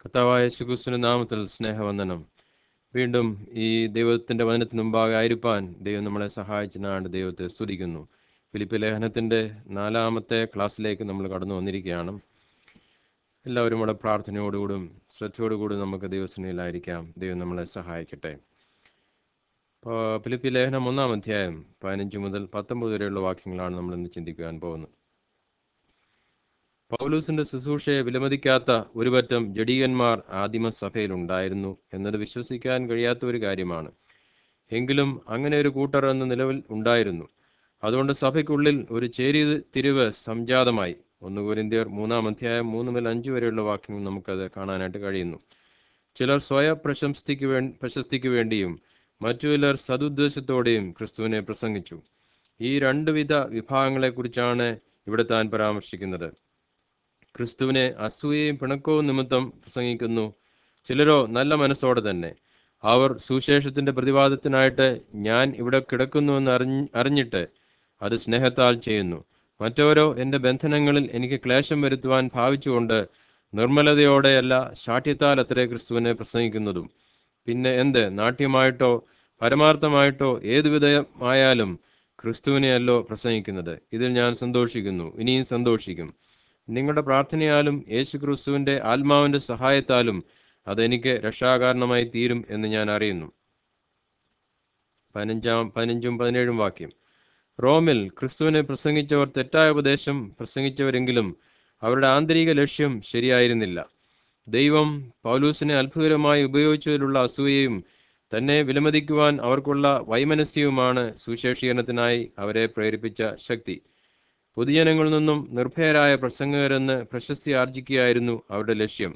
കർത്താവായ യേശുക്രിസ്തുവിന്റെ നാമത്തിൽ സ്നേഹവന്ദനം വീണ്ടും ഈ ദൈവത്തിന്റെ വചനത്തിന് മുമ്പാകെ ആയിരിക്കാൻ ദൈവം നമ്മളെ സഹായിച്ചതിനാണ് ദൈവത്തെ സ്തുതിക്കുന്നു ഫിലിപ്പ് ലേഖനത്തിന്റെ നാലാമത്തെ ക്ലാസ്സിലേക്ക് നമ്മൾ കടന്നു വന്നിരിക്കുകയാണ് എല്ലാവരും കൂടെ പ്രാർത്ഥനയോടുകൂടും ശ്രദ്ധയോടുകൂടും നമുക്ക് ദൈവസനയിലായിരിക്കാം ദൈവം നമ്മളെ സഹായിക്കട്ടെ അപ്പോൾ ഫിലിപ്പി ലേഖനം ഒന്നാം അധ്യായം പതിനഞ്ച് മുതൽ പത്തൊമ്പത് വരെയുള്ള വാക്യങ്ങളാണ് നമ്മൾ ഇന്ന് ചിന്തിക്കുവാൻ പോകുന്നത് പൗലൂസിന്റെ ശുശ്രൂഷയെ വിലമതിക്കാത്ത ഒരുപറ്റം ജഡീകന്മാർ ആദിമ സഭയിലുണ്ടായിരുന്നു എന്നത് വിശ്വസിക്കാൻ കഴിയാത്ത ഒരു കാര്യമാണ് എങ്കിലും അങ്ങനെ ഒരു കൂട്ടർ എന്ന നിലവിൽ ഉണ്ടായിരുന്നു അതുകൊണ്ട് സഭയ്ക്കുള്ളിൽ ഒരു ചേരി തിരിവ് സംജാതമായി ഒന്ന് കുരിന്തിയർ മൂന്നാം അധ്യായം മൂന്ന് മുതൽ അഞ്ച് വരെയുള്ള വാക്യങ്ങൾ നമുക്കത് കാണാനായിട്ട് കഴിയുന്നു ചിലർ സ്വയ പ്രശസ്തിക്ക് വേ പ്രശസ്തിക്ക് വേണ്ടിയും മറ്റു ചിലർ സതുദ്ദേശത്തോടെയും ക്രിസ്തുവിനെ പ്രസംഗിച്ചു ഈ രണ്ട് വിധ വിഭാഗങ്ങളെക്കുറിച്ചാണ് ഇവിടെ താൻ പരാമർശിക്കുന്നത് ക്രിസ്തുവിനെ അസൂയയും പിണക്കവും നിമിത്തം പ്രസംഗിക്കുന്നു ചിലരോ നല്ല മനസ്സോടെ തന്നെ അവർ സുവിശേഷത്തിന്റെ പ്രതിവാദത്തിനായിട്ട് ഞാൻ ഇവിടെ കിടക്കുന്നുവെന്ന് അറിഞ്ഞ് അറിഞ്ഞിട്ട് അത് സ്നേഹത്താൽ ചെയ്യുന്നു മറ്റവരോ എൻ്റെ ബന്ധനങ്ങളിൽ എനിക്ക് ക്ലേശം വരുത്തുവാൻ ഭാവിച്ചുകൊണ്ട് നിർമ്മലതയോടെയല്ല ശാഠ്യത്താൽ അത്രേ ക്രിസ്തുവിനെ പ്രസംഗിക്കുന്നതും പിന്നെ എന്ത് നാട്യമായിട്ടോ പരമാർത്ഥമായിട്ടോ ഏതുവിധമായാലും ക്രിസ്തുവിനെയല്ലോ പ്രസംഗിക്കുന്നത് ഇതിൽ ഞാൻ സന്തോഷിക്കുന്നു ഇനിയും സന്തോഷിക്കും നിങ്ങളുടെ പ്രാർത്ഥനയാലും യേശു ക്രിസ്തുവിന്റെ ആത്മാവിന്റെ സഹായത്താലും അതെനിക്ക് രക്ഷാകാരണമായി തീരും എന്ന് ഞാൻ അറിയുന്നു പതിനഞ്ചാം പതിനഞ്ചും പതിനേഴും വാക്യം റോമിൽ ക്രിസ്തുവിനെ പ്രസംഗിച്ചവർ തെറ്റായ ഉപദേശം പ്രസംഗിച്ചവരെങ്കിലും അവരുടെ ആന്തരിക ലക്ഷ്യം ശരിയായിരുന്നില്ല ദൈവം പൗലൂസിനെ അത്ഭുതകരമായി ഉപയോഗിച്ചതിലുള്ള അസൂയയും തന്നെ വിലമതിക്കുവാൻ അവർക്കുള്ള വൈമനസ്യവുമാണ് സുശേഷീകരണത്തിനായി അവരെ പ്രേരിപ്പിച്ച ശക്തി പൊതുജനങ്ങളിൽ നിന്നും നിർഭയരായ പ്രസംഗകരെന്ന് പ്രശസ്തി ആർജിക്കുകയായിരുന്നു അവരുടെ ലക്ഷ്യം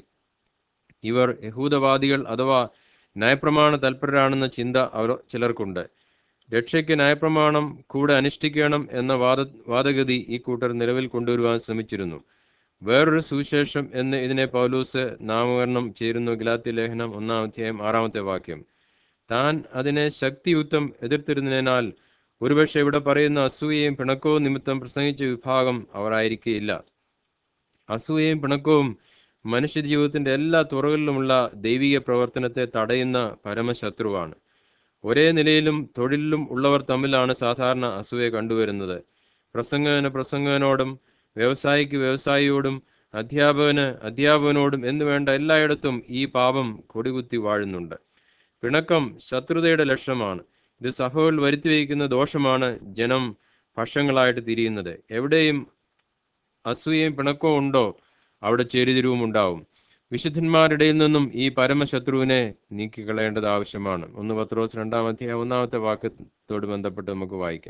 ഇവർ യഹൂദവാദികൾ അഥവാ ന്യായപ്രമാണ തൽപരരാണെന്ന ചിന്ത അവർ ചിലർക്കുണ്ട് രക്ഷയ്ക്ക് ന്യായപ്രമാണം കൂടെ അനുഷ്ഠിക്കണം എന്ന വാദ വാദഗതി ഈ കൂട്ടർ നിലവിൽ കൊണ്ടുവരുവാൻ ശ്രമിച്ചിരുന്നു വേറൊരു സുവിശേഷം എന്ന് ഇതിനെ പൗലൂസ് നാമകരണം ചേരുന്നു ഗലാത്തി ലേഖനം ഒന്നാം അധ്യായം ആറാമത്തെ വാക്യം താൻ അതിനെ ശക്തിയുക്തം എതിർത്തിരുന്നതിനാൽ ഒരുപക്ഷെ ഇവിടെ പറയുന്ന അസൂയയും പിണക്കവും നിമിത്തം പ്രസംഗിച്ച വിഭാഗം അവർ ആയിരിക്കുകയില്ല അസൂയയും പിണക്കവും മനുഷ്യജീവിതത്തിന്റെ എല്ലാ തുറകളിലുമുള്ള ദൈവിക പ്രവർത്തനത്തെ തടയുന്ന പരമശത്രുവാണ് ഒരേ നിലയിലും തൊഴിലിലും ഉള്ളവർ തമ്മിലാണ് സാധാരണ അസൂയ കണ്ടുവരുന്നത് പ്രസംഗകന് പ്രസംഗകനോടും വ്യവസായിക്ക് വ്യവസായിയോടും അധ്യാപകന് അധ്യാപകനോടും എന്ന് വേണ്ട എല്ലായിടത്തും ഈ പാപം കൊടികുത്തി വാഴുന്നുണ്ട് പിണക്കം ശത്രുതയുടെ ലക്ഷണമാണ് ഇത് സഭകൾ വരുത്തിവെക്കുന്ന ദോഷമാണ് ജനം പക്ഷങ്ങളായിട്ട് തിരിയുന്നത് എവിടെയും അസൂയയും പിണക്കവും ഉണ്ടോ അവിടെ ചേരിതിരിവും ഉണ്ടാവും വിശുദ്ധന്മാരുടെയിൽ നിന്നും ഈ പരമശത്രുവിനെ നീക്കിക്കളയേണ്ടത് ആവശ്യമാണ് ഒന്ന് പത്രോസ് രണ്ടാം അധ്യായം ഒന്നാമത്തെ വാക്യത്തോട് ബന്ധപ്പെട്ട് നമുക്ക് വായിക്കാം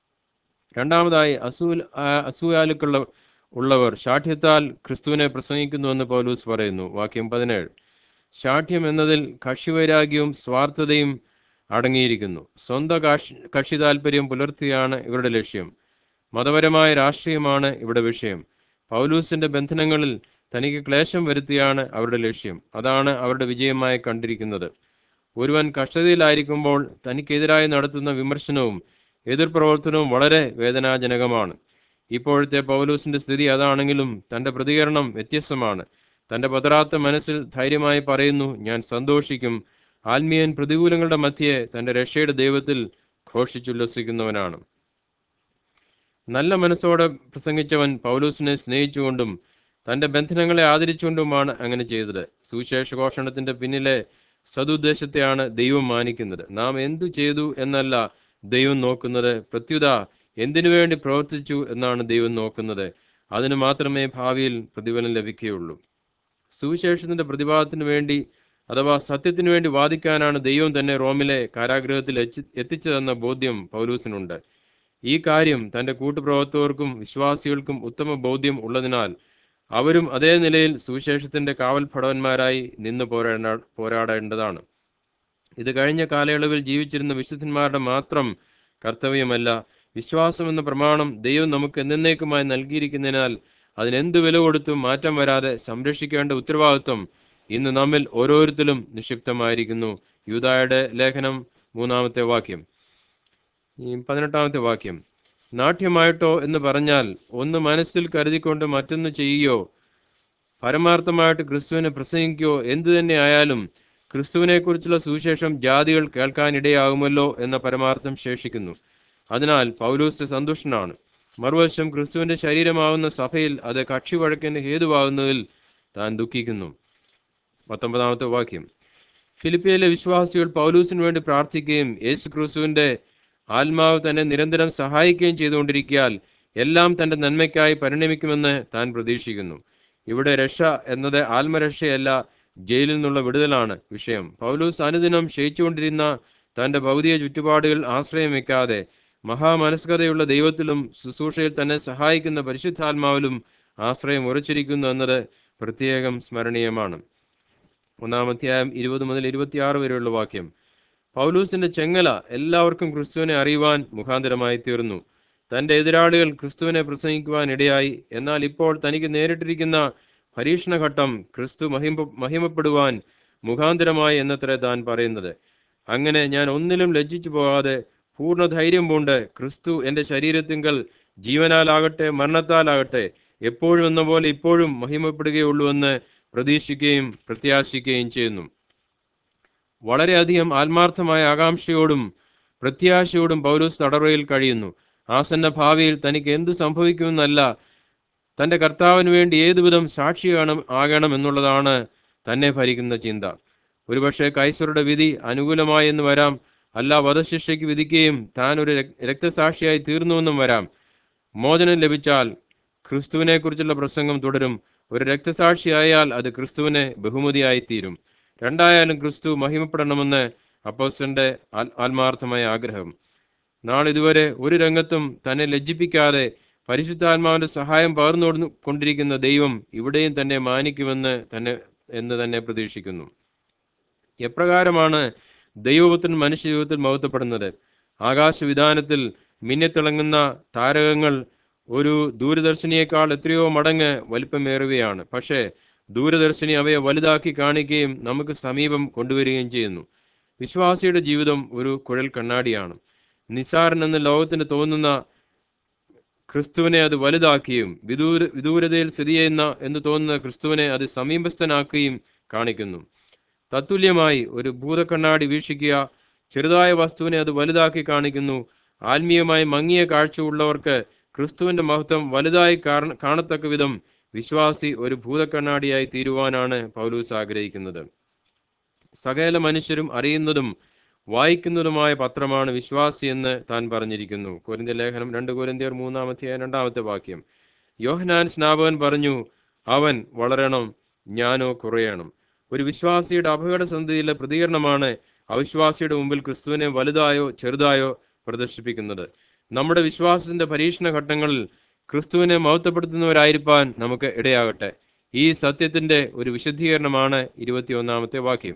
രണ്ടാമതായി അസൂ അസൂയാലുക്കളുള്ള ഉള്ളവർ ശാഠ്യത്താൽ ക്രിസ്തുവിനെ പ്രസംഗിക്കുന്നുവെന്ന് പൗലൂസ് പറയുന്നു വാക്യം പതിനേഴ് ശാഠ്യം എന്നതിൽ കക്ഷിവൈരാഗ്യവും സ്വാർത്ഥതയും അടങ്ങിയിരിക്കുന്നു സ്വന്തം കക്ഷി കക്ഷി താല്പര്യം പുലർത്തിയാണ് ഇവരുടെ ലക്ഷ്യം മതപരമായ രാഷ്ട്രീയമാണ് ഇവിടെ വിഷയം പൗലൂസിന്റെ ബന്ധനങ്ങളിൽ തനിക്ക് ക്ലേശം വരുത്തിയാണ് അവരുടെ ലക്ഷ്യം അതാണ് അവരുടെ വിജയമായി കണ്ടിരിക്കുന്നത് ഒരുവൻ കഷ്ടതയിലായിരിക്കുമ്പോൾ തനിക്കെതിരായി നടത്തുന്ന വിമർശനവും എതിർപ്രവർത്തനവും വളരെ വേദനാജനകമാണ് ഇപ്പോഴത്തെ പൗലൂസിന്റെ സ്ഥിതി അതാണെങ്കിലും തന്റെ പ്രതികരണം വ്യത്യസ്തമാണ് തന്റെ പതറാത്ത മനസ്സിൽ ധൈര്യമായി പറയുന്നു ഞാൻ സന്തോഷിക്കും ആത്മീയൻ പ്രതികൂലങ്ങളുടെ മധ്യേ തന്റെ രക്ഷയുടെ ദൈവത്തിൽ ഘോഷിച്ചുല്ലസിക്കുന്നവനാണ് നല്ല മനസ്സോടെ പ്രസംഗിച്ചവൻ പൗലൂസിനെ സ്നേഹിച്ചുകൊണ്ടും തന്റെ ബന്ധനങ്ങളെ ആദരിച്ചുകൊണ്ടുമാണ് അങ്ങനെ ചെയ്തത് സുവിശേഷ ഘോഷണത്തിന്റെ പിന്നിലെ സതുദ്ദേശത്തെയാണ് ദൈവം മാനിക്കുന്നത് നാം എന്തു ചെയ്തു എന്നല്ല ദൈവം നോക്കുന്നത് പ്രത്യുത എന്തിനു വേണ്ടി പ്രവർത്തിച്ചു എന്നാണ് ദൈവം നോക്കുന്നത് അതിന് മാത്രമേ ഭാവിയിൽ പ്രതിഫലം ലഭിക്കുകയുള്ളൂ സുവിശേഷത്തിന്റെ പ്രതിഭാഗത്തിന് വേണ്ടി അഥവാ സത്യത്തിനു വേണ്ടി വാദിക്കാനാണ് ദൈവം തന്നെ റോമിലെ കാരാഗ്രഹത്തിൽ എത്തിച്ചതെന്ന ബോധ്യം പൗലൂസിനുണ്ട് ഈ കാര്യം തന്റെ കൂട്ടുപ്രവർത്തകർക്കും വിശ്വാസികൾക്കും ഉത്തമ ബോധ്യം ഉള്ളതിനാൽ അവരും അതേ നിലയിൽ സുവിശേഷത്തിന്റെ കാവൽ ഭടവന്മാരായി നിന്ന് പോരാട പോരാടേണ്ടതാണ് ഇത് കഴിഞ്ഞ കാലയളവിൽ ജീവിച്ചിരുന്ന വിശുദ്ധന്മാരുടെ മാത്രം കർത്തവ്യമല്ല വിശ്വാസം എന്ന പ്രമാണം ദൈവം നമുക്ക് എന്നേക്കുമായി നൽകിയിരിക്കുന്നതിനാൽ അതിനെന്ത് വില കൊടുത്തും മാറ്റം വരാതെ സംരക്ഷിക്കേണ്ട ഉത്തരവാദിത്വം ഇന്ന് നമ്മിൽ ഓരോരുത്തരും നിക്ഷിപ്തമായിരിക്കുന്നു യൂതായുടെ ലേഖനം മൂന്നാമത്തെ വാക്യം ഈ പതിനെട്ടാമത്തെ വാക്യം നാട്യമായിട്ടോ എന്ന് പറഞ്ഞാൽ ഒന്ന് മനസ്സിൽ കരുതിക്കൊണ്ട് മറ്റൊന്ന് ചെയ്യുകയോ പരമാർത്ഥമായിട്ട് ക്രിസ്തുവിനെ പ്രസംഗിക്കുകയോ എന്തു തന്നെ ആയാലും ക്രിസ്തുവിനെക്കുറിച്ചുള്ള സുവിശേഷം ജാതികൾ കേൾക്കാനിടയാകുമല്ലോ എന്ന പരമാർത്ഥം ശേഷിക്കുന്നു അതിനാൽ പൗലൂസ് സന്തുഷ്ടനാണ് മറുവശം ക്രിസ്തുവിന്റെ ശരീരമാവുന്ന സഭയിൽ അത് കക്ഷി വഴക്കിന് ഹേതുവാകുന്നതിൽ താൻ ദുഃഖിക്കുന്നു പത്തൊമ്പതാമത്തെ വാക്യം ഫിലിപ്പിയയിലെ വിശ്വാസികൾ പൗലൂസിന് വേണ്ടി പ്രാർത്ഥിക്കുകയും യേശു ക്രിസ്തുവിന്റെ ആത്മാവ് തന്നെ നിരന്തരം സഹായിക്കുകയും ചെയ്തുകൊണ്ടിരിക്കിയാൽ എല്ലാം തന്റെ നന്മയ്ക്കായി പരിണമിക്കുമെന്ന് താൻ പ്രതീക്ഷിക്കുന്നു ഇവിടെ രക്ഷ എന്നത് ആത്മരക്ഷയല്ല ജയിലിൽ നിന്നുള്ള വിടുതലാണ് വിഷയം പൗലൂസ് അനുദിനം ക്ഷയിച്ചുകൊണ്ടിരുന്ന തന്റെ ഭൗതിക ചുറ്റുപാടുകൾ ആശ്രയം വെക്കാതെ മഹാമനസ്കതയുള്ള ദൈവത്തിലും ശുശ്രൂഷയിൽ തന്നെ സഹായിക്കുന്ന പരിശുദ്ധാത്മാവിലും ആശ്രയം ഉറച്ചിരിക്കുന്നു എന്നത് പ്രത്യേകം സ്മരണീയമാണ് ഒന്നാം അധ്യായം ഇരുപത് മുതൽ ഇരുപത്തിയാറ് വരെയുള്ള വാക്യം പൗലൂസിന്റെ ചെങ്ങല എല്ലാവർക്കും ക്രിസ്തുവിനെ അറിയുവാൻ മുഖാന്തരമായി തീർന്നു തന്റെ എതിരാളികൾ ക്രിസ്തുവിനെ പ്രസംഗിക്കുവാൻ ഇടയായി എന്നാൽ ഇപ്പോൾ തനിക്ക് നേരിട്ടിരിക്കുന്ന പരീക്ഷണഘട്ടം ക്രിസ്തു മഹിമ മഹിമപ്പെടുവാൻ മുഖാന്തരമായി എന്നത്രേ താൻ പറയുന്നത് അങ്ങനെ ഞാൻ ഒന്നിലും ലജ്ജിച്ചു പോകാതെ പൂർണ്ണ ധൈര്യം പൂണ്ട് ക്രിസ്തു എന്റെ ശരീരത്തിങ്കൽ ജീവനാലാകട്ടെ മരണത്താലാകട്ടെ എപ്പോഴും എന്ന പോലെ ഇപ്പോഴും മഹിമപ്പെടുകയുള്ളൂ എന്ന് പ്രതീക്ഷിക്കുകയും പ്രത്യാശിക്കുകയും ചെയ്യുന്നു വളരെയധികം ആത്മാർത്ഥമായ ആകാംക്ഷയോടും പ്രത്യാശയോടും പൗലോസ് തടവറയിൽ കഴിയുന്നു ആസന്ന ഭാവിയിൽ തനിക്ക് എന്ത് സംഭവിക്കുമെന്നല്ല തന്റെ കർത്താവിന് വേണ്ടി ഏതുവിധം സാക്ഷിയാണ് ആകണം എന്നുള്ളതാണ് തന്നെ ഭരിക്കുന്ന ചിന്ത ഒരുപക്ഷെ കൈസറുടെ വിധി അനുകൂലമായി എന്ന് വരാം അല്ല വധശിക്ഷയ്ക്ക് വിധിക്കുകയും താൻ ഒരു രക്- രക്തസാക്ഷിയായി തീർന്നുവെന്നും വരാം മോചനം ലഭിച്ചാൽ ക്രിസ്തുവിനെ കുറിച്ചുള്ള പ്രസംഗം തുടരും ഒരു രക്തസാക്ഷിയായാൽ അത് ക്രിസ്തുവിനെ ബഹുമതിയായി തീരും രണ്ടായാലും ക്രിസ്തു മഹിമപ്പെടണമെന്ന് അപ്പോസ്റ്റന്റെ ആത്മാർത്ഥമായ ആഗ്രഹം നാളിതുവരെ ഒരു രംഗത്തും തന്നെ ലജ്ജിപ്പിക്കാതെ പരിശുദ്ധാത്മാവിന്റെ സഹായം പകർന്നു കൊണ്ടിരിക്കുന്ന ദൈവം ഇവിടെയും തന്നെ മാനിക്കുമെന്ന് തന്നെ എന്ന് തന്നെ പ്രതീക്ഷിക്കുന്നു എപ്രകാരമാണ് ദൈവപുത്രൻ മനുഷ്യ ജീവിതത്തിൽ മഹത്വപ്പെടുന്നത് ആകാശവിധാനത്തിൽ മിന്നിത്തിളങ്ങുന്ന താരകങ്ങൾ ഒരു ദൂരദർശിനിയേക്കാൾ എത്രയോ മടങ്ങ് വലിപ്പമേറുകയാണ് പക്ഷേ ദൂരദർശിനി അവയെ വലുതാക്കി കാണിക്കുകയും നമുക്ക് സമീപം കൊണ്ടുവരികയും ചെയ്യുന്നു വിശ്വാസിയുടെ ജീവിതം ഒരു കുഴൽ കണ്ണാടിയാണ് നിസാരൻ എന്ന് ലോകത്തിന് തോന്നുന്ന ക്രിസ്തുവിനെ അത് വലുതാക്കുകയും വിദൂര വിദൂരതയിൽ സ്ഥിതി ചെയ്യുന്ന എന്ന് തോന്നുന്ന ക്രിസ്തുവിനെ അത് സമീപസ്ഥനാക്കുകയും കാണിക്കുന്നു തത്തുല്യമായി ഒരു ഭൂതക്കണ്ണാടി വീക്ഷിക്കുക ചെറുതായ വസ്തുവിനെ അത് വലുതാക്കി കാണിക്കുന്നു ആത്മീയമായി മങ്ങിയ കാഴ്ച ഉള്ളവർക്ക് ക്രിസ്തുവിന്റെ മഹത്വം വലുതായി കാരണ- കാണത്തക്ക വിധം വിശ്വാസി ഒരു ഭൂതക്കണ്ണാടിയായി തീരുവാനാണ് പൗലൂസ് ആഗ്രഹിക്കുന്നത് സകല മനുഷ്യരും അറിയുന്നതും വായിക്കുന്നതുമായ പത്രമാണ് വിശ്വാസി എന്ന് താൻ പറഞ്ഞിരിക്കുന്നു കൊരിന്ത്യ ലേഖനം രണ്ട് കൊരിന്ത്യർ മൂന്നാമത്തെ രണ്ടാമത്തെ വാക്യം യോഹനാൻ സ്നാപകൻ പറഞ്ഞു അവൻ വളരണം ഞാനോ കുറയണം ഒരു വിശ്വാസിയുടെ അപകട സന്ധിയിലെ പ്രതികരണമാണ് അവിശ്വാസിയുടെ മുമ്പിൽ ക്രിസ്തുവിനെ വലുതായോ ചെറുതായോ പ്രദർശിപ്പിക്കുന്നത് നമ്മുടെ വിശ്വാസത്തിന്റെ പരീക്ഷണ ഘട്ടങ്ങളിൽ ക്രിസ്തുവിനെ മഹത്വപ്പെടുത്തുന്നവരായിരിക്കാൻ നമുക്ക് ഇടയാകട്ടെ ഈ സത്യത്തിന്റെ ഒരു വിശദീകരണമാണ് ഇരുപത്തിയൊന്നാമത്തെ വാക്യം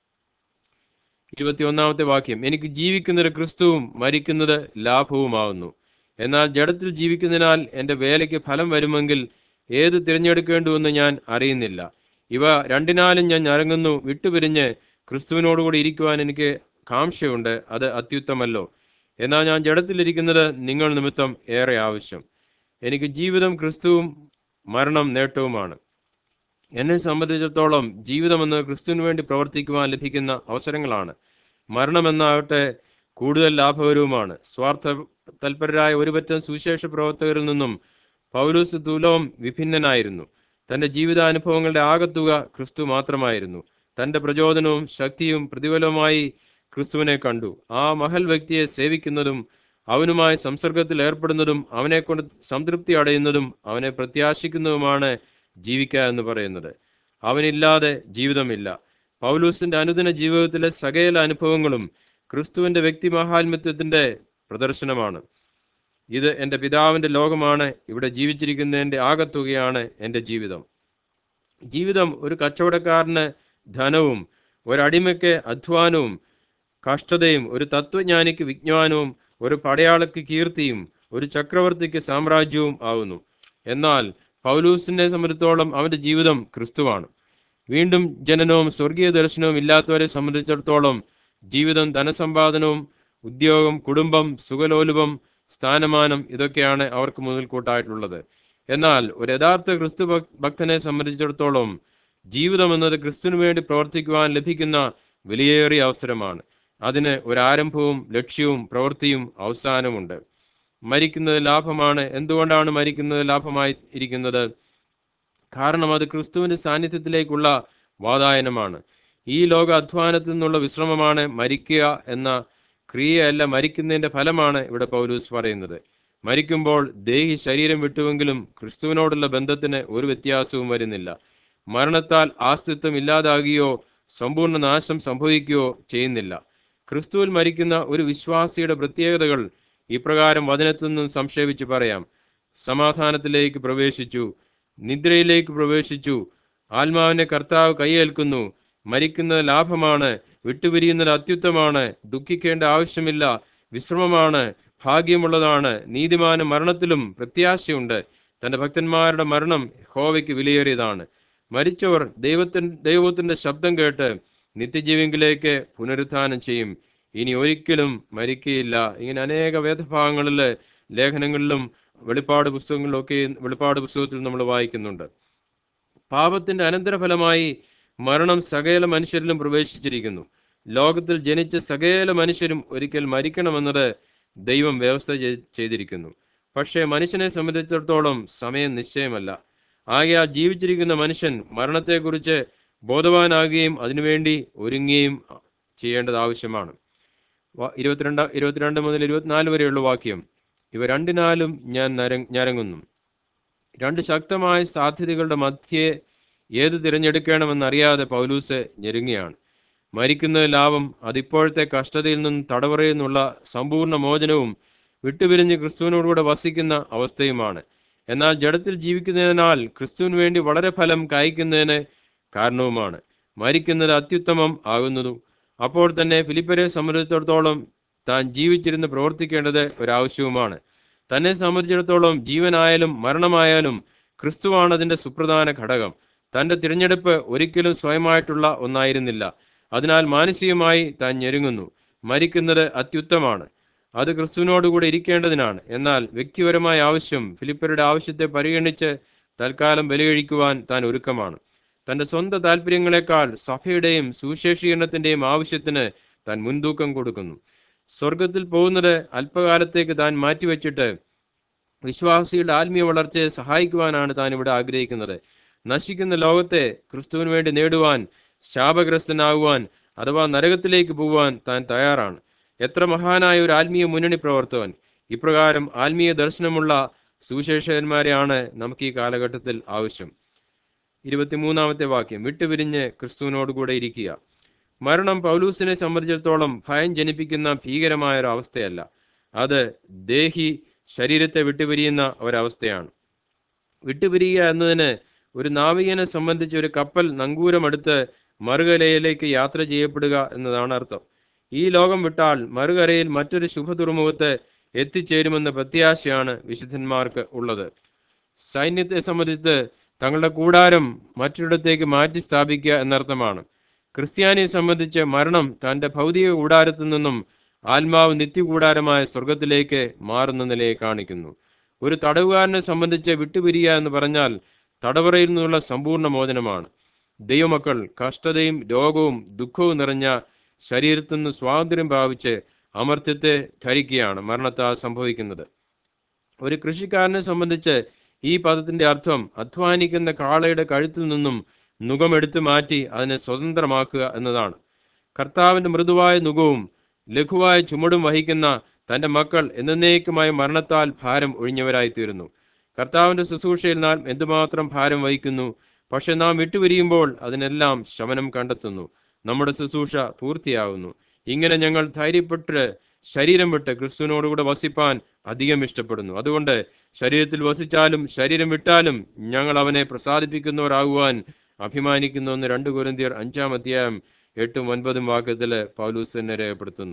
ഇരുപത്തിയൊന്നാമത്തെ വാക്യം എനിക്ക് ജീവിക്കുന്നത് ക്രിസ്തുവും മരിക്കുന്നത് ലാഭവുമാവുന്നു എന്നാൽ ജഡത്തിൽ ജീവിക്കുന്നതിനാൽ എൻ്റെ വേലയ്ക്ക് ഫലം വരുമെങ്കിൽ ഏത് തിരഞ്ഞെടുക്കേണ്ടുവെന്ന് ഞാൻ അറിയുന്നില്ല ഇവ രണ്ടിനാലും ഞാൻ ഞരങ്ങുന്നു വിട്ടുപിരിഞ്ഞ് ക്രിസ്തുവിനോടുകൂടി ഇരിക്കുവാൻ എനിക്ക് കാംക്ഷയുണ്ട് അത് അത്യുത്തമല്ലോ എന്നാൽ ഞാൻ ജഡത്തിലിരിക്കുന്നത് നിങ്ങൾ നിമിത്തം ഏറെ ആവശ്യം എനിക്ക് ജീവിതം ക്രിസ്തുവും മരണം നേട്ടവുമാണ് എന്നെ സംബന്ധിച്ചിടത്തോളം ജീവിതമെന്ന് ക്രിസ്തുവിന് വേണ്ടി പ്രവർത്തിക്കുവാൻ ലഭിക്കുന്ന അവസരങ്ങളാണ് മരണമെന്നാകട്ടെ കൂടുതൽ ലാഭകരവുമാണ് സ്വാർത്ഥ തൽപരരായ ഒരുപറ്റം സുവിശേഷ പ്രവർത്തകരിൽ നിന്നും പൗലൂസ് തുലവും വിഭിന്നനായിരുന്നു തന്റെ ജീവിതാനുഭവങ്ങളുടെ ആകത്തുക ക്രിസ്തു മാത്രമായിരുന്നു തന്റെ പ്രചോദനവും ശക്തിയും പ്രതിഫലവുമായി ക്രിസ്തുവിനെ കണ്ടു ആ മഹൽ വ്യക്തിയെ സേവിക്കുന്നതും അവനുമായി സംസർഗത്തിൽ ഏർപ്പെടുന്നതും അവനെ കൊണ്ട് സംതൃപ്തി അടയുന്നതും അവനെ പ്രത്യാശിക്കുന്നതുമാണ് ജീവിക്കുക എന്ന് പറയുന്നത് അവനില്ലാതെ ജീവിതമില്ല പൗലൂസിന്റെ അനുദിന ജീവിതത്തിലെ സകല അനുഭവങ്ങളും ക്രിസ്തുവിന്റെ വ്യക്തി മഹാത്മ്യത്വത്തിന്റെ പ്രദർശനമാണ് ഇത് എൻ്റെ പിതാവിൻ്റെ ലോകമാണ് ഇവിടെ ജീവിച്ചിരിക്കുന്നതിൻ്റെ ആകത്തുകയാണ് എൻ്റെ ജീവിതം ജീവിതം ഒരു കച്ചവടക്കാരന് ധനവും ഒരടിമയ്ക്ക് അധ്വാനവും കഷ്ടതയും ഒരു തത്വജ്ഞാനിക്ക് വിജ്ഞാനവും ഒരു പടയാളിക്ക് കീർത്തിയും ഒരു ചക്രവർത്തിക്ക് സാമ്രാജ്യവും ആവുന്നു എന്നാൽ പൗലൂസിനെ സംബന്ധിച്ചോളം അവന്റെ ജീവിതം ക്രിസ്തുവാണ് വീണ്ടും ജനനവും സ്വർഗീയ ദർശനവും ഇല്ലാത്തവരെ സംബന്ധിച്ചിടത്തോളം ജീവിതം ധനസമ്പാദനവും ഉദ്യോഗം കുടുംബം സുഖലോലുപം സ്ഥാനമാനം ഇതൊക്കെയാണ് അവർക്ക് മുതൽക്കൂട്ടായിട്ടുള്ളത് എന്നാൽ ഒരു യഥാർത്ഥ ക്രിസ്തു ഭക്- ഭക്തനെ സംബന്ധിച്ചിടത്തോളം ജീവിതം എന്നത് ക്രിസ്തുവിന് വേണ്ടി പ്രവർത്തിക്കുവാൻ ലഭിക്കുന്ന വിലയേറിയ അവസരമാണ് അതിന് ഒരു ആരംഭവും ലക്ഷ്യവും പ്രവൃത്തിയും അവസാനമുണ്ട് മരിക്കുന്നത് ലാഭമാണ് എന്തുകൊണ്ടാണ് മരിക്കുന്നത് ലാഭമായി ഇരിക്കുന്നത് കാരണം അത് ക്രിസ്തുവിന്റെ സാന്നിധ്യത്തിലേക്കുള്ള വാതായനമാണ് ഈ ലോക അധ്വാനത്തിൽ നിന്നുള്ള വിശ്രമമാണ് മരിക്കുക എന്ന ക്രിയയല്ല മരിക്കുന്നതിന്റെ ഫലമാണ് ഇവിടെ പൗലൂസ് പറയുന്നത് മരിക്കുമ്പോൾ ദേഹി ശരീരം വിട്ടുവെങ്കിലും ക്രിസ്തുവിനോടുള്ള ബന്ധത്തിന് ഒരു വ്യത്യാസവും വരുന്നില്ല മരണത്താൽ ആസ്തിത്വം ഇല്ലാതാകുകയോ സമ്പൂർണ്ണ നാശം സംഭവിക്കുകയോ ചെയ്യുന്നില്ല ക്രിസ്തുവിൽ മരിക്കുന്ന ഒരു വിശ്വാസിയുടെ പ്രത്യേകതകൾ ഇപ്രകാരം വചനത്തിൽ നിന്നും സംക്ഷേപിച്ച് പറയാം സമാധാനത്തിലേക്ക് പ്രവേശിച്ചു നിദ്രയിലേക്ക് പ്രവേശിച്ചു ആത്മാവിനെ കർത്താവ് കൈയേൽക്കുന്നു മരിക്കുന്നത് ലാഭമാണ് വിട്ടുപിരിയുന്നത് അത്യുത്തമാണ് ദുഃഖിക്കേണ്ട ആവശ്യമില്ല വിശ്രമമാണ് ഭാഗ്യമുള്ളതാണ് നീതിമാന മരണത്തിലും പ്രത്യാശയുണ്ട് തന്റെ ഭക്തന്മാരുടെ മരണം ഹോവയ്ക്ക് വിലയേറിയതാണ് മരിച്ചവർ ദൈവത്തിൻ ദൈവത്തിന്റെ ശബ്ദം കേട്ട് നിത്യജീവിങ്കിലേക്ക് പുനരുത്ഥാനം ചെയ്യും ഇനി ഒരിക്കലും മരിക്കുകയില്ല ഇങ്ങനെ അനേക വേദഭാഗങ്ങളിലെ ലേഖനങ്ങളിലും വെളിപ്പാട് പുസ്തകങ്ങളിലൊക്കെ വെളിപ്പാട് പുസ്തകത്തിൽ നമ്മൾ വായിക്കുന്നുണ്ട് പാപത്തിന്റെ അനന്തരഫലമായി മരണം സകല മനുഷ്യരിലും പ്രവേശിച്ചിരിക്കുന്നു ലോകത്തിൽ ജനിച്ച സകല മനുഷ്യരും ഒരിക്കൽ മരിക്കണമെന്നത് ദൈവം വ്യവസ്ഥ ചെയ്- ചെയ്തിരിക്കുന്നു പക്ഷേ മനുഷ്യനെ സംബന്ധിച്ചിടത്തോളം സമയം നിശ്ചയമല്ല ആകയാൽ ജീവിച്ചിരിക്കുന്ന മനുഷ്യൻ മരണത്തെക്കുറിച്ച് ബോധവാനാകുകയും അതിനുവേണ്ടി ഒരുങ്ങുകയും ചെയ്യേണ്ടത് ആവശ്യമാണ് വ- ഇരുപത്തിരണ്ട് ഇരുപത്തിരണ്ട് മുതൽ ഇരുപത്തിനാല് വരെയുള്ള വാക്യം ഇവ രണ്ടിനാലും ഞാൻ നര- ഞരങ്ങുന്നു രണ്ട് ശക്തമായ സാധ്യതകളുടെ മധ്യേ ഏത് തിരഞ്ഞെടുക്കണമെന്നറിയാതെ പൗലൂസ് ഞെരുങ്ങുകയാണ് മരിക്കുന്നത് ലാഭം അതിപ്പോഴത്തെ കഷ്ടതയിൽ നിന്നും തടവറയിൽ നിന്നുള്ള സമ്പൂർണ്ണ മോചനവും വിട്ടുപിരിഞ്ഞ് ക്രിസ്തുവിനോടുകൂടെ വസിക്കുന്ന അവസ്ഥയുമാണ് എന്നാൽ ജഡത്തിൽ ജീവിക്കുന്നതിനാൽ ക്രിസ്തുവിന് വേണ്ടി വളരെ ഫലം കായ്ക്കുന്നതിന് കാരണവുമാണ് മരിക്കുന്നത് അത്യുത്തമം ആകുന്നതും അപ്പോൾ തന്നെ ഫിലിപ്പരെ സംബന്ധിച്ചിടത്തോളം താൻ ജീവിച്ചിരുന്ന് പ്രവർത്തിക്കേണ്ടത് ഒരാവശ്യവുമാണ് തന്നെ സംബന്ധിച്ചിടത്തോളം ജീവനായാലും മരണമായാലും ക്രിസ്തുവാണ് അതിന്റെ സുപ്രധാന ഘടകം തന്റെ തിരഞ്ഞെടുപ്പ് ഒരിക്കലും സ്വയമായിട്ടുള്ള ഒന്നായിരുന്നില്ല അതിനാൽ മാനസികമായി താൻ ഞെരുങ്ങുന്നു മരിക്കുന്നത് അത്യുത്തമാണ് അത് ക്രിസ്തുവിനോടുകൂടെ ഇരിക്കേണ്ടതിനാണ് എന്നാൽ വ്യക്തിപരമായ ആവശ്യം ഫിലിപ്പരുടെ ആവശ്യത്തെ പരിഗണിച്ച് തൽക്കാലം ബലികഴിക്കുവാൻ താൻ ഒരുക്കമാണ് തന്റെ സ്വന്തം താല്പര്യങ്ങളെക്കാൾ സഭയുടെയും സുവിശേഷീകരണത്തിന്റെയും ആവശ്യത്തിന് താൻ മുൻതൂക്കം കൊടുക്കുന്നു സ്വർഗത്തിൽ പോകുന്നത് അല്പകാലത്തേക്ക് താൻ മാറ്റിവെച്ചിട്ട് വിശ്വാസിയുടെ ആത്മീയ വളർച്ചയെ സഹായിക്കുവാനാണ് താൻ ഇവിടെ ആഗ്രഹിക്കുന്നത് നശിക്കുന്ന ലോകത്തെ ക്രിസ്തുവിന് വേണ്ടി നേടുവാൻ ശാപഗ്രസ്തനാകുവാൻ അഥവാ നരകത്തിലേക്ക് പോകുവാൻ താൻ തയ്യാറാണ് എത്ര മഹാനായ ഒരു ആത്മീയ മുന്നണി പ്രവർത്തകൻ ഇപ്രകാരം ആത്മീയ ദർശനമുള്ള സുവിശേഷകന്മാരെയാണ് നമുക്ക് ഈ കാലഘട്ടത്തിൽ ആവശ്യം ഇരുപത്തിമൂന്നാമത്തെ വാക്യം വിട്ടുപിരിഞ്ഞ് ക്രിസ്തുവിനോടുകൂടെ ഇരിക്കുക മരണം പൗലൂസിനെ സംബന്ധിച്ചിടത്തോളം ഭയം ജനിപ്പിക്കുന്ന ഭീകരമായ ഒരു അവസ്ഥയല്ല അത് ദേഹി ശരീരത്തെ വിട്ടുപിരിയുന്ന ഒരവസ്ഥയാണ് വിട്ടുപിരിയുക എന്നതിന് ഒരു നാവികനെ സംബന്ധിച്ച് ഒരു കപ്പൽ നങ്കൂരമെടുത്ത് മറുകരയിലേക്ക് യാത്ര ചെയ്യപ്പെടുക എന്നതാണ് അർത്ഥം ഈ ലോകം വിട്ടാൽ മറുകരയിൽ മറ്റൊരു ശുഭതുറമുഖത്ത് എത്തിച്ചേരുമെന്ന പ്രത്യാശയാണ് വിശുദ്ധന്മാർക്ക് ഉള്ളത് സൈന്യത്തെ സംബന്ധിച്ച് തങ്ങളുടെ കൂടാരം മറ്റൊരിടത്തേക്ക് മാറ്റി സ്ഥാപിക്കുക എന്നർത്ഥമാണ് ക്രിസ്ത്യാനിയെ സംബന്ധിച്ച് മരണം തന്റെ ഭൗതിക കൂടാരത്തിൽ നിന്നും ആത്മാവ് നിത്യകൂടാരമായ സ്വർഗത്തിലേക്ക് മാറുന്ന നിലയെ കാണിക്കുന്നു ഒരു തടവുകാരനെ സംബന്ധിച്ച് വിട്ടുപിരിയുക എന്ന് പറഞ്ഞാൽ തടവറയിൽ നിന്നുള്ള സമ്പൂർണ്ണ മോചനമാണ് ദൈവമക്കൾ കഷ്ടതയും രോഗവും ദുഃഖവും നിറഞ്ഞ ശരീരത്തിൽ നിന്ന് സ്വാതന്ത്ര്യം പ്രാപിച്ച് അമർത്യത്തെ ധരിക്കുകയാണ് മരണത്താൽ സംഭവിക്കുന്നത് ഒരു കൃഷിക്കാരനെ സംബന്ധിച്ച് ഈ പദത്തിന്റെ അർത്ഥം അധ്വാനിക്കുന്ന കാളയുടെ കഴുത്തിൽ നിന്നും നുഖമെടുത്തു മാറ്റി അതിനെ സ്വതന്ത്രമാക്കുക എന്നതാണ് കർത്താവിന്റെ മൃദുവായ നുഖവും ലഘുവായ ചുമടും വഹിക്കുന്ന തന്റെ മക്കൾ എന്നേക്കുമായി മരണത്താൽ ഭാരം ഒഴിഞ്ഞവരായി തീരുന്നു കർത്താവിന്റെ ശുശ്രൂഷയിൽ നാം എന്തുമാത്രം ഭാരം വഹിക്കുന്നു പക്ഷെ നാം വിട്ടുപിരിയുമ്പോൾ അതിനെല്ലാം ശമനം കണ്ടെത്തുന്നു നമ്മുടെ ശുശ്രൂഷ പൂർത്തിയാകുന്നു ഇങ്ങനെ ഞങ്ങൾ ധൈര്യപ്പെട്ട് ശരീരം വിട്ട് ക്രിസ്തുവിനോടുകൂടെ വസിപ്പാൻ അധികം ഇഷ്ടപ്പെടുന്നു അതുകൊണ്ട് ശരീരത്തിൽ വസിച്ചാലും ശരീരം വിട്ടാലും ഞങ്ങൾ അവനെ പ്രസാദിപ്പിക്കുന്നവരാകുവാൻ അഭിമാനിക്കുന്നു എന്ന് രണ്ട് കുരന്തിയർ അഞ്ചാം അധ്യായം എട്ടും ഒൻപതും വാക്യത്തില് പൗലൂസ് തന്നെ രേഖപ്പെടുത്തുന്നു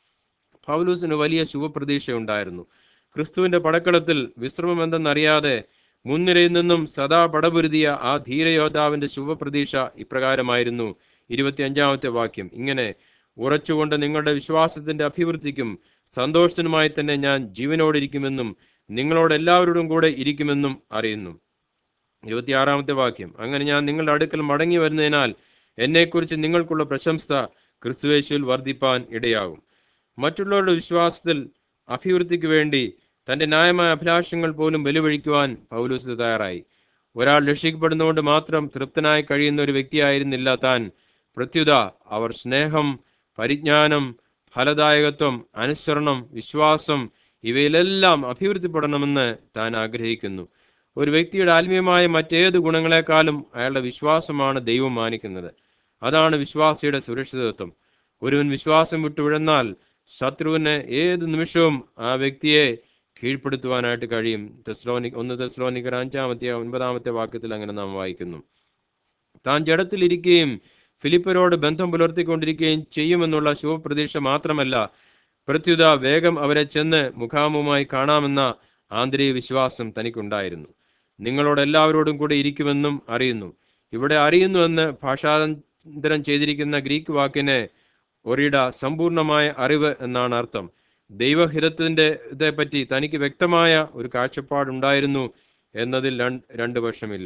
പൗലൂസിന് വലിയ ശുഭപ്രതീക്ഷയുണ്ടായിരുന്നു ക്രിസ്തുവിന്റെ പടക്കളത്തിൽ വിശ്രമം എന്തെന്നറിയാതെ മുൻനിരയിൽ നിന്നും സദാ പടപൊരുതിയ ആ ധീരയോദ്ധാവിന്റെ ശുഭപ്രതീക്ഷ ഇപ്രകാരമായിരുന്നു ഇരുപത്തിയഞ്ചാമത്തെ വാക്യം ഇങ്ങനെ ഉറച്ചുകൊണ്ട് നിങ്ങളുടെ വിശ്വാസത്തിന്റെ അഭിവൃദ്ധിക്കും സന്തോഷത്തിനുമായി തന്നെ ഞാൻ ജീവനോടിരിക്കുമെന്നും നിങ്ങളോട് എല്ലാവരോടും കൂടെ ഇരിക്കുമെന്നും അറിയുന്നു ഇരുപത്തിയാറാമത്തെ വാക്യം അങ്ങനെ ഞാൻ നിങ്ങളുടെ അടുക്കൽ മടങ്ങി വരുന്നതിനാൽ എന്നെക്കുറിച്ച് നിങ്ങൾക്കുള്ള പ്രശംസ ക്രിസ്തുവേശുവിൽ വർദ്ധിപ്പാൻ ഇടയാകും മറ്റുള്ളവരുടെ വിശ്വാസത്തിൽ അഭിവൃദ്ധിക്ക് വേണ്ടി തന്റെ ന്യായമായ അഭിലാഷങ്ങൾ പോലും വെലുവഴിക്കുവാൻ പൗലൂസ് തയ്യാറായി ഒരാൾ രക്ഷിക്കപ്പെടുന്നതുകൊണ്ട് മാത്രം തൃപ്തനായി കഴിയുന്ന ഒരു വ്യക്തിയായിരുന്നില്ല താൻ പ്രത്യുത അവർ സ്നേഹം പരിജ്ഞാനം ഫലദായകത്വം അനുസരണം വിശ്വാസം ഇവയിലെല്ലാം അഭിവൃദ്ധിപ്പെടണമെന്ന് താൻ ആഗ്രഹിക്കുന്നു ഒരു വ്യക്തിയുടെ ആത്മീയമായ മറ്റേത് ഗുണങ്ങളെക്കാളും അയാളുടെ വിശ്വാസമാണ് ദൈവം മാനിക്കുന്നത് അതാണ് വിശ്വാസിയുടെ സുരക്ഷിതത്വം ഒരുവൻ വിശ്വാസം വിട്ടുവിഴന്നാൽ ശത്രുവിന് ഏത് നിമിഷവും ആ വ്യക്തിയെ കീഴ്പ്പെടുത്തുവാനായിട്ട് കഴിയും തെസ്ലോനി ഒന്ന് തെസ്ലോനിക്കർ അഞ്ചാമത്തെ ഒൻപതാമത്തെ വാക്യത്തിൽ അങ്ങനെ നാം വായിക്കുന്നു താൻ ജഡത്തിലിരിക്കുകയും ഫിലിപ്പരോട് ബന്ധം പുലർത്തിക്കൊണ്ടിരിക്കുകയും ചെയ്യുമെന്നുള്ള ശുഭപ്രതീക്ഷ മാത്രമല്ല പ്രത്യുത വേഗം അവരെ ചെന്ന് മുഖാമുഖമായി കാണാമെന്ന ആന്തരിക വിശ്വാസം തനിക്കുണ്ടായിരുന്നു നിങ്ങളോട് എല്ലാവരോടും കൂടെ ഇരിക്കുമെന്നും അറിയുന്നു ഇവിടെ അറിയുന്നു എന്ന് ഭാഷാന്തരം ചെയ്തിരിക്കുന്ന ഗ്രീക്ക് വാക്കിന് ഒരിട സമ്പൂർണമായ അറിവ് എന്നാണ് അർത്ഥം ദൈവഹിതത്തിന്റെ ഇതേപ്പറ്റി തനിക്ക് വ്യക്തമായ ഒരു കാഴ്ചപ്പാടുണ്ടായിരുന്നു എന്നതിൽ രണ്ട് രണ്ട് പക്ഷമില്ല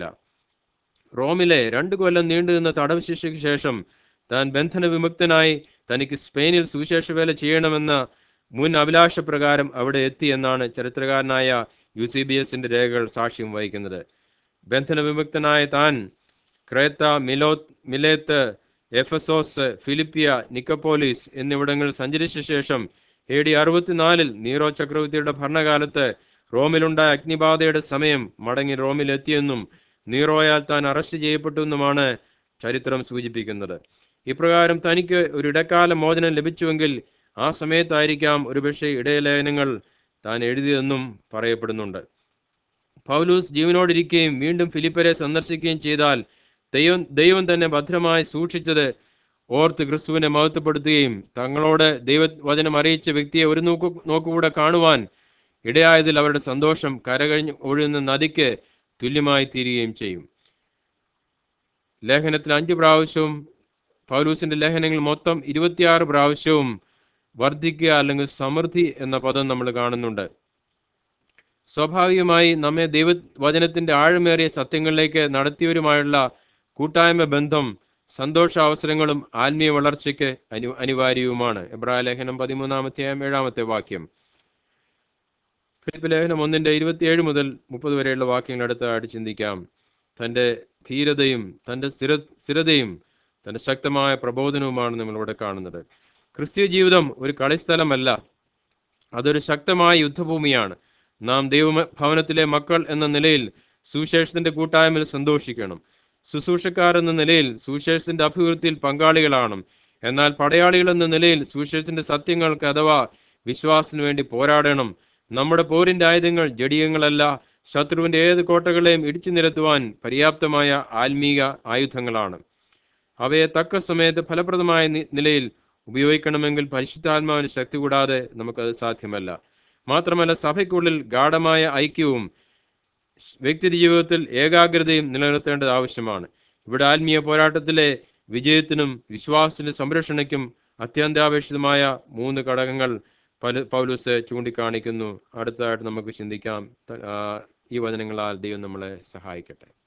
റോമിലെ രണ്ട് കൊല്ലം നീണ്ടുനിന്ന തടവ് ശിക്ഷയ്ക്ക് ശേഷം താൻ ബന്ധന വിമുക്തനായി തനിക്ക് സ്പെയിനിൽ സുവിശേഷ വേല ചെയ്യണമെന്ന മുൻ അഭിലാഷപ്രകാരം അവിടെ എത്തി എന്നാണ് ചരിത്രകാരനായ യു സി ബി എസിന്റെ രേഖകൾ സാക്ഷ്യം വഹിക്കുന്നത് ബന്ധന വിമുക്തനായ താൻ ക്രേത്ത മിലോ മിലേത്ത് എഫസോസ് ഫിലിപ്പിയ നിക്കപ്പോലിസ് എന്നിവിടങ്ങളിൽ സഞ്ചരിച്ച ശേഷം എ ഡി അറുപത്തിനാലിൽ നീറോ ചക്രവർത്തിയുടെ ഭരണകാലത്ത് റോമിലുണ്ടായ അഗ്നിബാധയുടെ സമയം മടങ്ങി റോമിലെത്തിയെന്നും നീറോയാൽ താൻ അറസ്റ്റ് ചെയ്യപ്പെട്ടുവെന്നുമാണ് ചരിത്രം സൂചിപ്പിക്കുന്നത് ഇപ്രകാരം തനിക്ക് ഒരു ഇടക്കാല മോചനം ലഭിച്ചുവെങ്കിൽ ആ സമയത്തായിരിക്കാം ഒരുപക്ഷെ ഇടയലേഖനങ്ങൾ താൻ എഴുതിയതെന്നും പറയപ്പെടുന്നുണ്ട് പൗലൂസ് ജീവനോടിരിക്കുകയും വീണ്ടും ഫിലിപ്പരെ സന്ദർശിക്കുകയും ചെയ്താൽ ദൈവം ദൈവം തന്നെ ഭദ്രമായി സൂക്ഷിച്ചത് ഓർത്ത് ക്രിസ്തുവിനെ മഹത്വപ്പെടുത്തുകയും തങ്ങളോട് ദൈവവചനം അറിയിച്ച വ്യക്തിയെ ഒരു നോക്കു നോക്കുകൂടെ കാണുവാൻ ഇടയായതിൽ അവരുടെ സന്തോഷം കരകഴിഞ്ഞ് ഒഴുകുന്ന നദിക്ക് തുല്യമായി തീരുകയും ചെയ്യും ലേഖനത്തിൽ അഞ്ച് പ്രാവശ്യവും പൗലൂസിന്റെ ലേഖനങ്ങൾ മൊത്തം ഇരുപത്തിയാറ് പ്രാവശ്യവും വർദ്ധിക്കുക അല്ലെങ്കിൽ സമൃദ്ധി എന്ന പദം നമ്മൾ കാണുന്നുണ്ട് സ്വാഭാവികമായി നമ്മെ ദൈവ വചനത്തിന്റെ ആഴമേറിയ സത്യങ്ങളിലേക്ക് നടത്തിയവരുമായുള്ള കൂട്ടായ്മ ബന്ധം സന്തോഷാവസരങ്ങളും ആത്മീയ വളർച്ചയ്ക്ക് അനു അനിവാര്യവുമാണ് എബ്രായ ലേഖനം പതിമൂന്നാമത്തെ ഏഴാമത്തെ വാക്യം ഫിലിപ്പ് ലേഖനം ഒന്നിന്റെ ഇരുപത്തിയേഴ് മുതൽ മുപ്പത് വരെയുള്ള വാക്യങ്ങൾ അടുത്തായിട്ട് ചിന്തിക്കാം തന്റെ ധീരതയും തന്റെ സ്ഥിര സ്ഥിരതയും തന്റെ ശക്തമായ പ്രബോധനവുമാണ് നമ്മളിവിടെ കാണുന്നത് ക്രിസ്തീയ ജീവിതം ഒരു കളിസ്ഥലമല്ല അതൊരു ശക്തമായ യുദ്ധഭൂമിയാണ് നാം ദൈവഭവനത്തിലെ മക്കൾ എന്ന നിലയിൽ സുവിശേഷത്തിന്റെ കൂട്ടായ്മയിൽ സന്തോഷിക്കണം ശുശ്രൂഷക്കാർ എന്ന നിലയിൽ സുവിശേഷത്തിന്റെ അഭിവൃദ്ധിയിൽ പങ്കാളികളാണ് എന്നാൽ പടയാളികൾ എന്ന നിലയിൽ സുവിശേഷത്തിന്റെ സത്യങ്ങൾക്ക് അഥവാ വിശ്വാസത്തിന് വേണ്ടി പോരാടണം നമ്മുടെ പോരിന്റെ ആയുധങ്ങൾ ജഡീയങ്ങളല്ല ശത്രുവിന്റെ ഏത് കോട്ടകളെയും ഇടിച്ചു നിരത്തുവാൻ പര്യാപ്തമായ ആത്മീക ആയുധങ്ങളാണ് അവയെ തക്ക സമയത്ത് ഫലപ്രദമായ നി- നിലയിൽ ഉപയോഗിക്കണമെങ്കിൽ പരിശുദ്ധാത്മാവിന്റെ ശക്തി കൂടാതെ നമുക്കത് സാധ്യമല്ല മാത്രമല്ല സഭയ്ക്കുള്ളിൽ ഗാഠമായ ഐക്യവും വ്യക്തി ജീവിതത്തിൽ ഏകാഗ്രതയും നിലനിർത്തേണ്ടത് ആവശ്യമാണ് ഇവിടെ ആത്മീയ പോരാട്ടത്തിലെ വിജയത്തിനും വിശ്വാസത്തിന്റെ സംരക്ഷണയ്ക്കും അത്യന്താപേക്ഷിതമായ മൂന്ന് ഘടകങ്ങൾ പല പൗലൂസ് ചൂണ്ടിക്കാണിക്കുന്നു അടുത്തതായിട്ട് നമുക്ക് ചിന്തിക്കാം ത- ആ, ഈ വചനങ്ങളാൽ ദൈവം നമ്മളെ സഹായിക്കട്ടെ